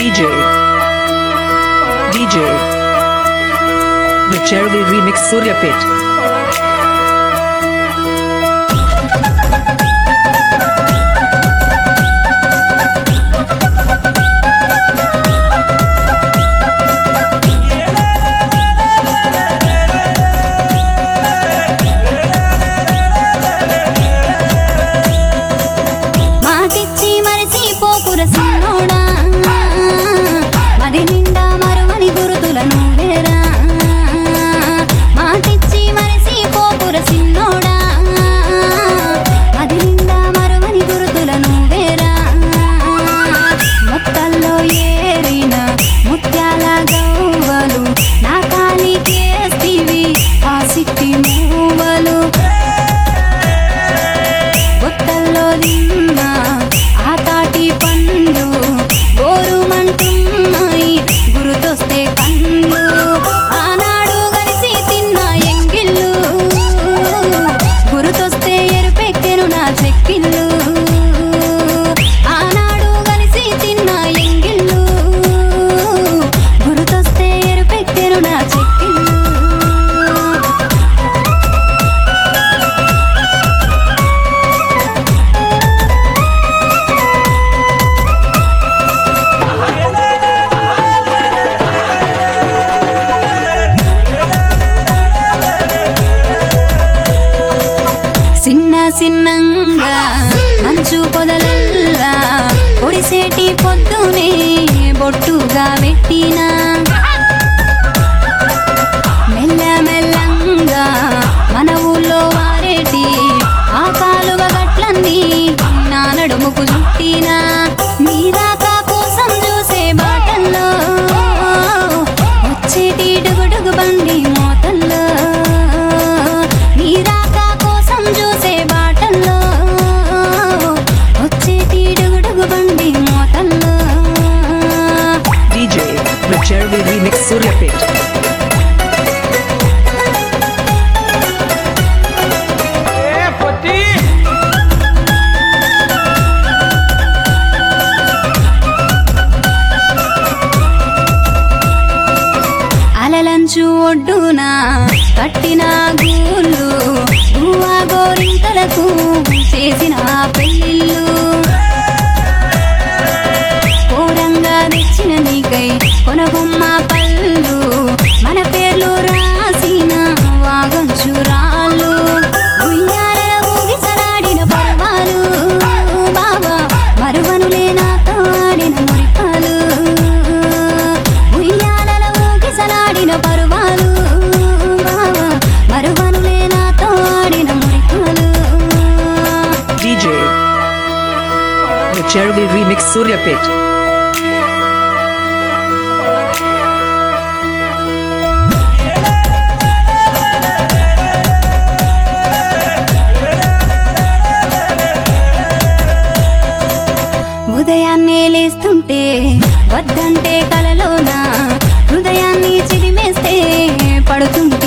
DJ DJ Richardi Remix Suryapet మాటిచ్చి మరిచి పోకుర సిన్నోడా మది నిండా మరువని గురుతుల నువ్వేరా మాటిచ్చి మరిచి పోకుర సిన్నోడా మది నిండా మరువని గురుతుల నువ్వేరా మొత్తల్లో ఏరిన ముత్యాల గవ్వలు నా కాలికేస్తివి ఆ సిట్టి మూవలు బొత్తల్లో నిన్న ఆ తాటి పండ్లు గోరుమంటున్నాయి గురుతొస్తే కళ్ళు ఆనాడు కలిసి తిన్న ఎంగిళ్ళు గురుతొస్తే ఎరుపెక్కెను నా చెక్కిళ్ళు ఆనాడు కలిసి తిన్న ఎంగిళ్ళు గురుతొస్తే ఎరుపెక్కెను నా చెక్కిళ్ళు చిన్న చిన్నంగా మంచు పొదలల్లా పొడిసేటి పొద్దునే బొట్టుగా పెట్టినా మెల్ల మెల్లంగా మన ఊళ్ళో వారేటి ఆ కాలువ గట్లన్నీ నా నడుముకు చుట్టినా మీరాకా కోసం చూసే బాటల్లో వచ్చేటి డుగుడుగు బండి మోతల్లో మీరాకా కోసం చూసే బాటల్లో వచ్చేటి డుగుడుగు బండి మోతల్లో DJ Richardi Remix Suryapet అలలంచు ఒడ్డున కట్టిన గూళ్ళు గువ్వా గోరింకలకు చేసిన పెళ్ళిళ్ళు కోరంగా తెచ్చిన నీకై కొనగుమ్మ పళ్ళు మన పేర్లు రాసిన వాగంచు రాళ్ళు ఉయ్యాల ఊగిసలాడిన పర్వాలు బాబా మరువనులే నాతో ఆడిన మురిపాలు ఉయ్యాలలో ఊగిసలాడిన పర్వాలు బాబా మరువనులే నాతో ఆడిన మురిపాలు DJ Richardi Remix Suryapet ఉదయాన్నే లేస్తుంటే వద్దంటే కలలోన హృదయాన్ని చిరిమేస్తే పడుతుంటే